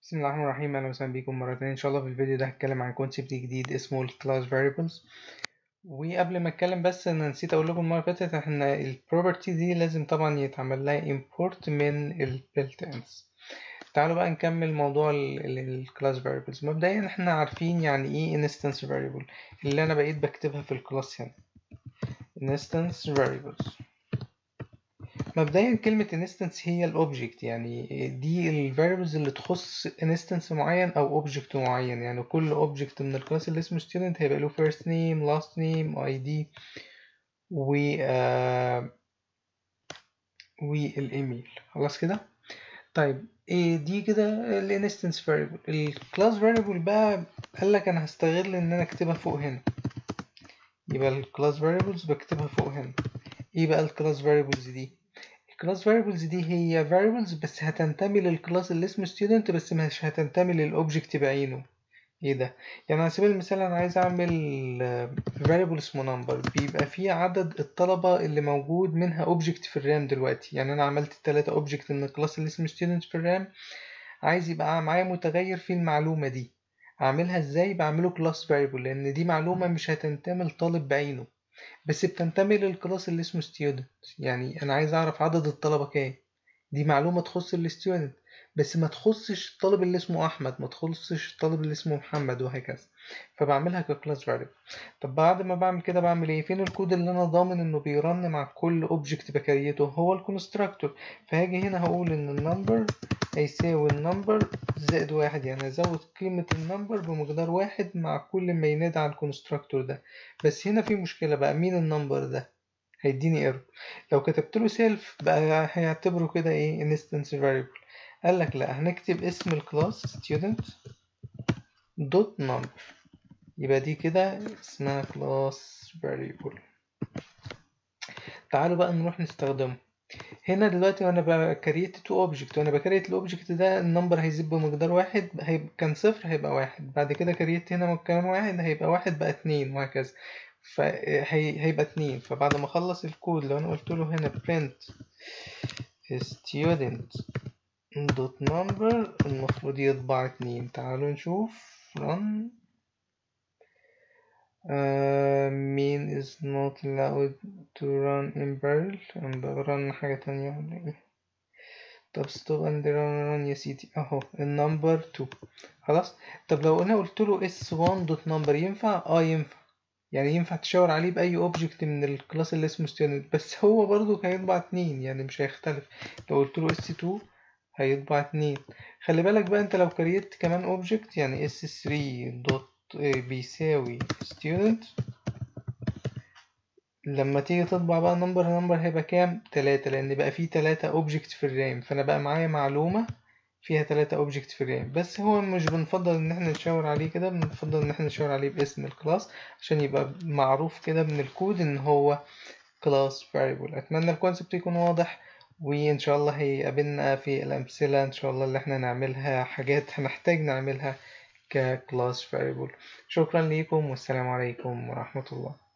بسم الله الرحمن الرحيم اهلا وسهلا بيكم مرة تانية ان شاء الله في الفيديو ده هتكلم عن كونسيبت جديد اسمه ال class variables وقبل ما اتكلم بس انا نسيت اقول لكم المرة اللي فاتت احنا ال property دي لازم طبعا يتعمل لها import من ال built-ins تعالوا بقى نكمل موضوع ال ال class variables مبدئيا احنا عارفين يعني ايه instance variable اللي انا بقيت بكتبها في الكلاس هنا instance variables مبدئيا كلمة instance هي الأوبجكت يعني دي ال variables اللي تخص instance معين أو object معين يعني كل object من الكلاس اللي اسمه student هيبقى له first name last name id و آه والإيميل خلاص كده طيب إيه دي كده ال instance variable ال class variable بقى قال لك أنا هستغل إن أنا أكتبها فوق هنا يبقى ال class variables بكتبها فوق هنا إيه بقى ال class variables دي الكلاس variables دي هي variables بس هتنتمي للكلاس اللي اسمه student بس مش هتنتمي للأوبجكت بعينه ايه ده يعني على سبيل المثال انا عايز اعمل variable اسمه number بيبقى فيه عدد الطلبة اللي موجود منها object في الرام دلوقتي يعني انا عملت تلاتة object من الكلاس اللي اسمه student في الرام عايز يبقى معايا متغير فيه المعلومة دي اعملها ازاي بعمله class variable لان دي معلومة مش هتنتمي لطالب بعينه بس بتنتمي للكلاس اللي اسمه student يعني انا عايز اعرف عدد الطلبة كام دي معلومة تخص الستودنت بس ما تخصش الطالب اللي اسمه احمد ما تخصش الطالب اللي اسمه محمد وهكذا فبعملها ككلاس فاريبل طب بعد ما بعمل كده بعمل ايه فين الكود اللي انا ضامن انه بيرن مع كل اوبجكت بكريته هو الكونستراكتور فهاجي هنا هقول ان النمبر هيساوي النمبر زائد واحد يعني ازود قيمة النمبر بمقدار واحد مع كل ما ينادى على الكونستراكتور ده بس هنا في مشكلة بقى مين النمبر ده هيديني ايرور لو كتبت له سيلف بقى هيعتبره كده ايه instance variable قال لك لا هنكتب اسم الكلاس student دوت number يبقى دي كده اسمها class variable تعالوا بقى نروح نستخدمه هنا دلوقتي وانا بكريت تو اوبجكت وانا بكريت الاوبجكت ده النمبر هيزيد بمقدار واحد هيبقى كان صفر هيبقى واحد بعد كده كريت هنا كمان واحد هيبقى واحد بقى اتنين وهكذا فهيبقى اتنين فبعد ما اخلص الكود لو انا قلت له هنا print student دوت نمبر المفروض يطبع اتنين تعالوا نشوف run uh, mean is not allowed to run in barrel انا run حاجة تانية ولا ايه طب stop and run run يا سيدي اهو النمبر 2 خلاص طب لو انا قلت له s1 دوت نمبر ينفع اه ينفع يعني ينفع تشاور عليه بأي اوبجكت من الكلاس اللي اسمه student بس هو برضو هيطبع اتنين يعني مش هيختلف لو قلت له s2 هيطبع اتنين خلي بالك بقى انت لو كريت كمان اوبجكت يعني s3 دوت بيساوي student لما تيجي تطبع بقى نمبر نمبر هيبقى كام تلاتة لان بقى فيه تلاتة اوبجكت في الرام فانا بقى معايا معلومة فيها تلاتة اوبجكت في الرام بس هو مش بنفضل ان احنا نشاور عليه كده بنفضل ان احنا نشاور عليه باسم الكلاس عشان يبقى معروف كده من الكود ان هو كلاس variable اتمنى الكونسبت يكون واضح وإن شاء الله هيقابلنا في الأمثلة إن شاء الله اللي احنا نعملها حاجات هنحتاج نعملها ككلاس variable شكرا ليكم والسلام عليكم ورحمة الله